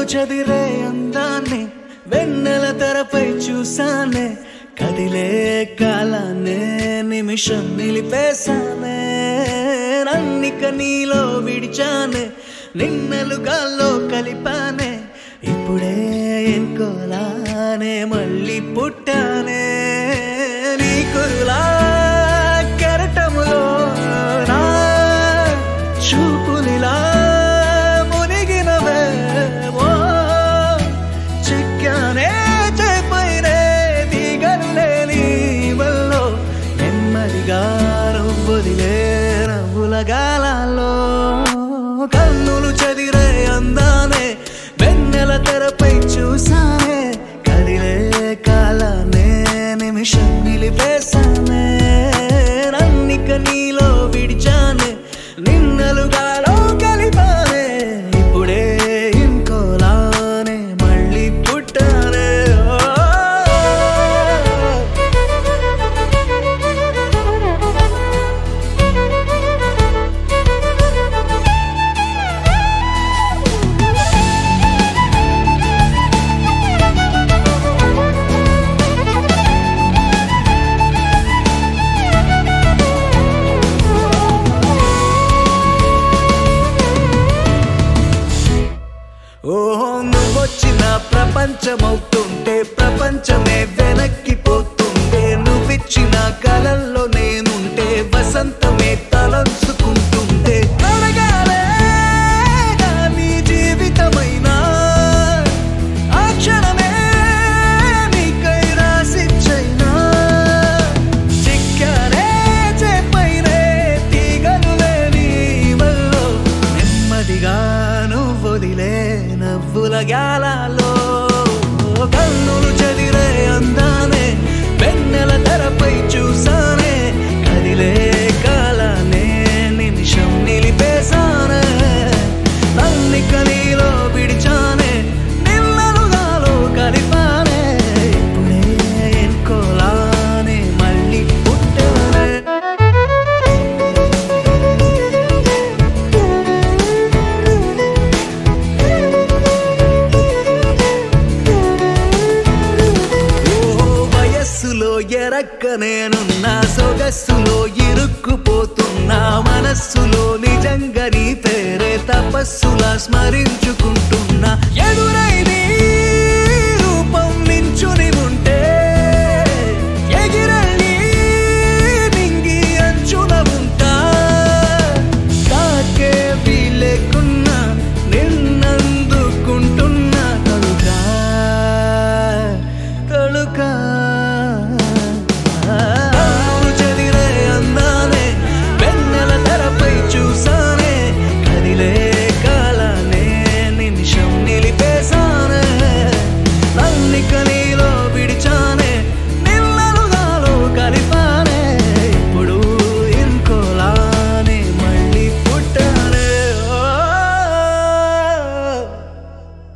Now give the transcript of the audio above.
చదిరే అందాన్ని వెన్నెల తెరపై చూసానే కదిలే కాలాన్నే నిమిషం నిలిపేశానే నన్నిక నీలో విడిచానే నిన్నలు గాల్లో కలిపానే ఇప్పుడే ఎన్కోలానే మళ్ళీ పుట్టానే నీ కురులా కెరటములో నా చూపులిలా మునిగినవే ఓ చిక్కానే చేపైనే దిగలే నీ వల్లో నెమ్మదిగా నవ్వుదిలే నవ్వుల గాలాల్లో కన్నులు చదిరే అందానే వెన్నెల తెరపై చూసానే కదిలే కాలానే నిమిషం నిలిపేశానే నన్నిక నీలో విడిచానే నిన్నలుగాలో కలిపానే ఇప్పుడే ఇంకోలానే మళ్ళీ పుట్టానే ఓ. ఓహో నువ్వొచ్చిన ప్రపంచమవుతుంటే ప్రపంచమే వెనక్కి పోతుంటే నువ్విచ్చిన కలల్లో నేనుంటే వసంతమే తలంచుకుంటుంటే అడగాలే నా నీ జీవితమైనా ఆ క్షణమే నీకై రాసిచ్చైనా చిక్కానే చేపైనే తీగనులే నీ వల్లో నెమ్మదిగా నువ్వొదిలే నవ్వుల గాలాలో కన్నులు చదిరే అందానే వెన్నెల తెరపై చూసానే కదిలే కాలానే నిమిషం నిలిపేశానే నన్నిక నీలో విడిచానే నిన్నలుగాలో కలిపానే ఇప్పుడే ఎన్కోలానే మళ్ళీ పుట్టానే ఓహో వయస్సులో ఎరక్క నేనున్నా సొగస్సులో ఇరుక్కుపోతున్నా మనస్సులో నిజంగా నీ పేరే తపస్సులా స్మరించుకుంటున్నా ఎదురై నీ రూపం నించుని